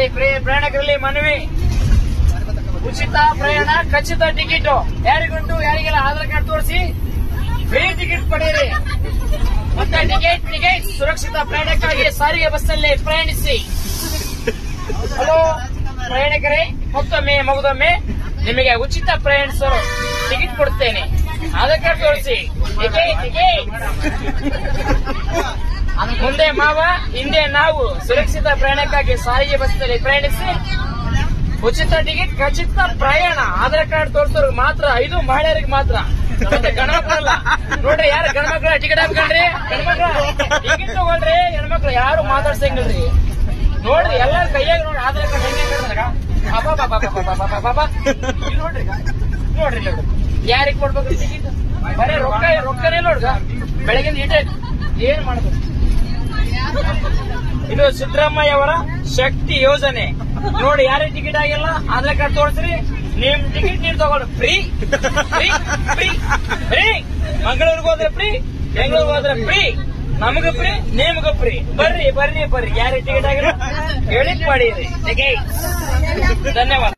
ಪ್ರಯ- ಪ್ರಯಾಣಿಕರಲ್ಲಿ ಮನವಿ ಉಚಿತ ಪ್ರಯಾಣ ಖಚಿತ ಟಿಕೆಟ್ ಯಾರಿಗುಂಟು ಯಾರಿಗೆಲ್ಲ ಆಧಾರ್ ಕಾರ್ಡ್ ತೋರಿಸಿ ಫ್ರೀ ಟಿಕೆಟ್ ಪಡೆಯಿರಿ ಮತ್ತೆ ಟಿಕೆಟ್ ಟಿಕೆಟ್ ಸುರಕ್ಷಿತ ಪ್ರಯಾಣಕ್ಕಾಗಿ ಸಾರಿಗೆ ಬಸ್ನಲ್ಲಿ ಪ್ರಯಾಣಿಸಿ ಹಲೋ ಪ್ರಯಾಣಿಕರೇ ಮತ್ತೊಮ್ಮೆ ಮಗದೊಮ್ಮೆ ನಿಮಗೆ ಉಚಿತ ಪ್ರಯಾಣಿಸಲು ಟಿಕೆಟ್ ಕೊಡ್ತೇನೆ ಆಧಾರ್ ಕಾರ್ಡ್ ತೋರಿಸಿ ಟಿಕೆಟ್ ಟಿಕೆಟ್ ಮುಂದೆ ಮಾವ ಹಿಂದೆ ನಾವು ಸುರಕ್ಷಿತ ಪ್ರಯಾಣಕ್ಕಾಗಿ ಸಾರಿಗೆ ಬಸ್ನಲ್ಲಿ ಪ್ರಯಾಣಿಸಿ ಉಚಿತ ಟಿಕೆಟ್ ಖಚಿತ ಪ್ರಯಾಣ ಆಧಾರ್ ಕಾರ್ಡ್ ತೋರಿಸೋರ್ಗೆ ಮಾತ್ರ ಇದು ಮಹಿಳೆಯರಿಗೆ ಮಾತ್ರ ಮತ್ತೆ ಗಣಮಕ್ಳಲ್ಲ ನೋಡ್ರಿ ಯಾರು ಗಣಮಕ್ಳ ಟಿಕೆಟ್ ಹಾಕಣ್ರಿ ಗಣಮಕ್ಳ ಟಿಕೆಟ್ ತಗೊಳ್ರಿ ಹೆಣ್ಮಕ್ಳು ಯಾರು ಮಾತಾಡ್ಸಂಗಿಲ್ರಿ ನೋಡ್ರಿ ಎಲ್ಲಾರ ಕೈಯಾಗ ನೋಡಿ ಆಧಾರ್ ಕಾರ್ಡ್ ಹೆಂಗೆ ಕಡ್ದಾಗ ಬಾಬಾ ಬಾಬಾ ಬಾಬಾ ಬಾಬಾ ಬಾಬಾ ಇಲ್ಲಿ ನೋಡ್ರಿ ಈಗ. ನೋಡ್ರಿ ಇಲ್ಲಿ ನೋಡ್ರಿ ಯಾರಿಗೆ ಕೊಡ್ಬೇಕು ಟಿಕೆಟ್ ಬರೀ ರೊಕ್ಕ ರೊಕ್ಕನೇ ನೋಡ್ಗ ಬೆಳಗಿನ ಇಟೆ ಏನ್ ಮಾಡ್ಬೇಕು ಇದು ಸಿದ್ದರಾಮಯ್ಯ ಅವರ ಶಕ್ತಿ ಯೋಜನೆ ನೋಡಿ ಯಾರಿಗೆ ಟಿಕೆಟ್ ಆಗಿಲ್ಲ ಆಧಾರ್ ಕಾರ್ಡ್ ತೋರಿಸ್ರಿ ನಿಮ್ ಟಿಕೆಟ್ ನೀವ್ ತಗೊಳ್ಳಿ ಫ್ರೀ ಫ್ರೀ ಫ್ರೀ ಫ್ರೀ ಮಂಗಳೂರಿಗೆ ಹೋದ್ರೆ ಫ್ರೀ ಬೆಂಗಳೂರಿಗೆ ಹೋದ್ರೆ ಫ್ರೀ ನಮಗ ಫ್ರೀ ನಿಮ್ಗ ಫ್ರೀ ಬರ್ರಿ ಬರ್ರಿ ಬರ್ರಿ ಯಾರಿಗೆ ಟಿಕೆಟ್ ಆಗಿಲ್ಲ ಹೇಳಿ ಪಡೀರಿ ಟಿಕೆಟ್ ಧನ್ಯವಾದ